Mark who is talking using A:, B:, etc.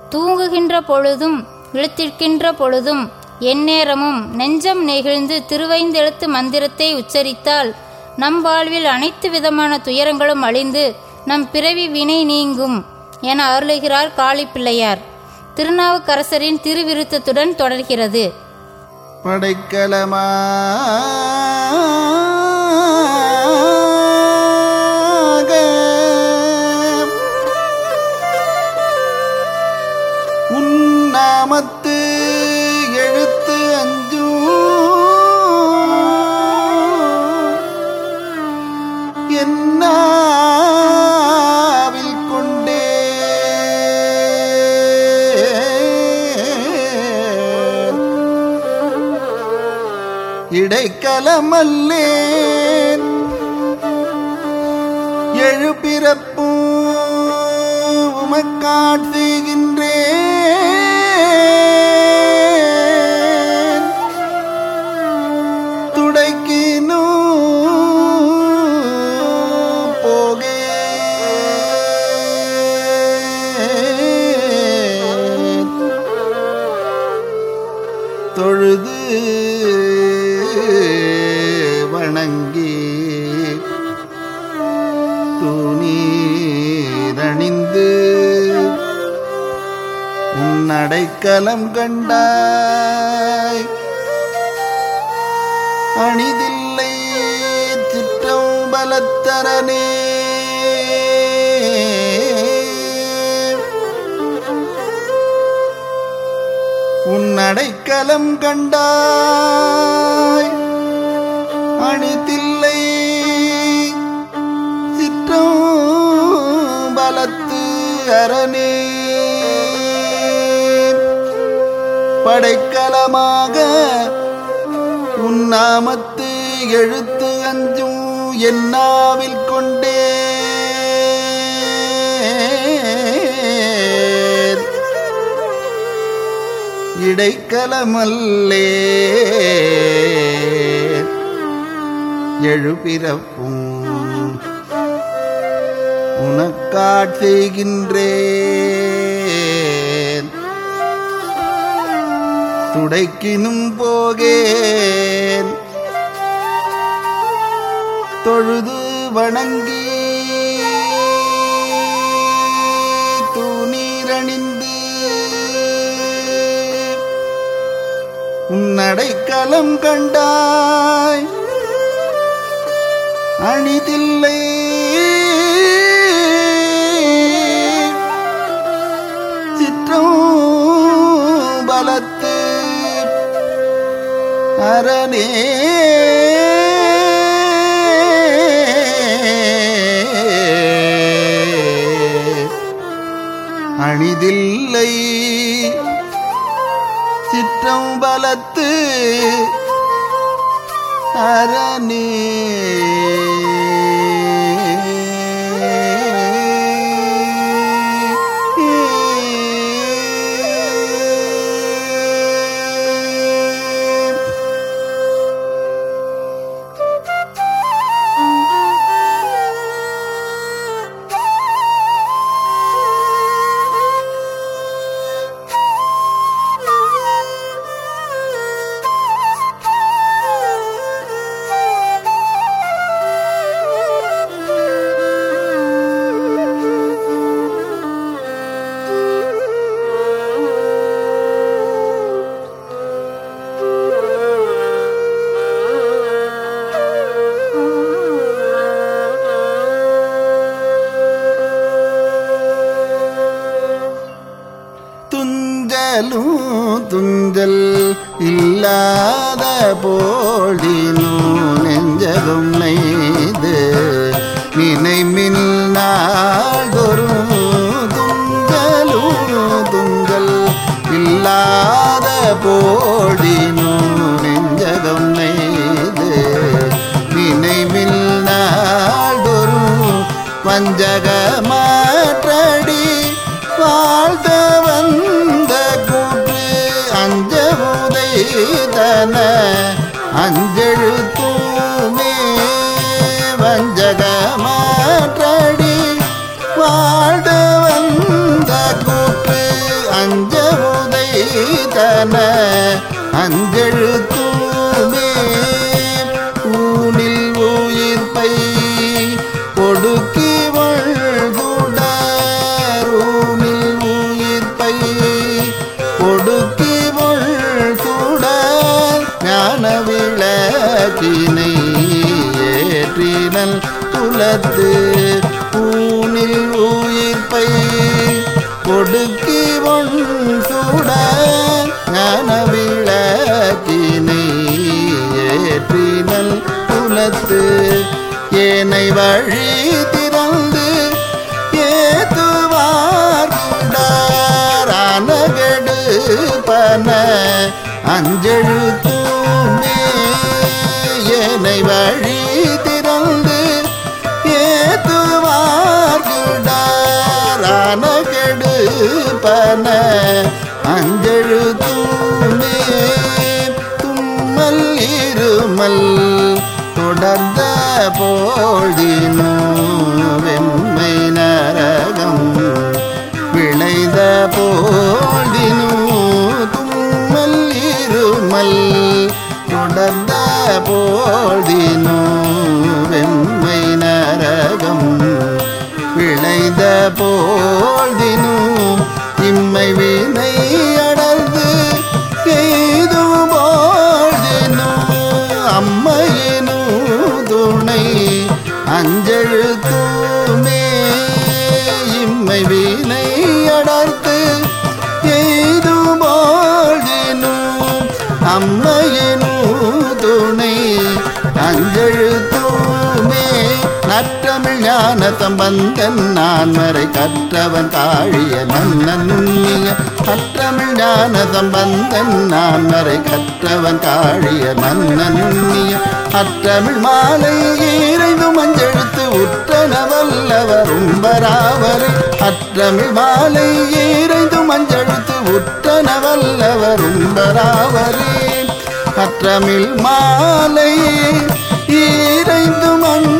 A: தூங்குகின்ற பொழுதும் விழித்திருக்கின்ற பொழுதும் எந்நேரமும் நெஞ்சம் நெகிழ்ந்து திருவைந்தெழுத்து மந்திரத்தை உச்சரித்தால் நம் வாழ்வில் அனைத்து விதமான துயரங்களும் அழிந்து நம் பிறவி வினை நீங்கும் என அருளுகிறார் காளி பிள்ளையார் திருநாவுக்கரசரின் திருவிருத்தத்துடன் தொடர்கிறது
B: படைக்கலமாக உன்னாமத்து எழுத்து அஞ்சு என்னாவில் கொண்டே இடைக்கலமல்லேன் எழுபிறப்பும் உமக்காட்சிகின்றேன் துடைக்கினோ போகே தொழுது வணங்கி தூணீரணிந்து உன் அடைக்கலம் கண்டாய் அணிதில்லை சிற்றம் பலத்தரனே உன் அடைக்கலம் கண்டாய் அணிதில்லை சிற்றம் பலத்து அரணே படைக்கலமாக உன் நாமத்து எழுத்து அஞ்சும் என்னாவில் கொண்டே இடைக்கலமல்லே எழுபிறப்பும் உனக்காட்சிகின்றேன் துடைக்கினும் போகேன் தொழுது வணங்கி தூணீரணிந்து உன்னடைக்கலம் கண்டாய் அணிதில்லை சிற்றம் பலத்து அரணே அணிதில்லை சிற்றம் பலத்து அரணே துஞ்சலும் துஞ்சல் இல்லாத போடினும் நெஞ்சகம் நெய்து நினைமின் நாள்தொரும் துஞ்சலும் துஞ்சல் இல்லாத போடினும் நெஞ்சகம் நெய்து நினைமில் நாள்தொரும் வஞ்சக மாற்றடி வாழ்த்த வந்த கூற்று அஞ்ச உதைதன அஞ்செழுத்துமே வஞ்சக மாற்றடி வாழ்த்த வந்த கூற்று குலத்து ஊனில் உயிர்ப்பை கொடுக்கி ஒன் சூட ஞானவிளக்கினை ஏற்றினல் குலத்து ஏனை வழி திறந்து ஏத்துவார் குடாரானகடு பன அஞ்செழுத்துமே ஏனை வழி திறந்து ஏத்துவார் குடாரானகடு பன அஞ்செழுத்துமே தும்மல் இருமல் தொடர்ந்த போழினோ வெண்மை நரகம் விளைந்த போழினோ தும்மல் இருமல் தொடர்ந்த போழினோ வெண்மை நரகம் விளைந்த போழ்தினு இம்மை வினை அடர்ந்து எய்து போழ்தினு அம்மையினு துணை அஞ்செழுத்துமே இம்மை வினை அடர்த்து எய்து போழ்தினு அம்மையினு துணை அஞ்செழுத்துமே நற்றமிழ் ஞான சம்பந்தன் நான் வரை கற்றவன் காழிய மன்னன் நுண்ணிய நற்றமிழ் ஞான சம்பந்தன் நான் வரை கற்றவன் காழிய மன்னன் நுண்ணிய அற்றமிழ் மாலை இறைந்து மஞ்செழுத்து உற்றன வல்லவர் உம்பராவரை அற்றமிழ் மாலை இறைந்து மஞ்செழுத்து உற்றன வல்லவர் உம்பராவரே அற்றமிழ் மாலை ஈரைந்து மண்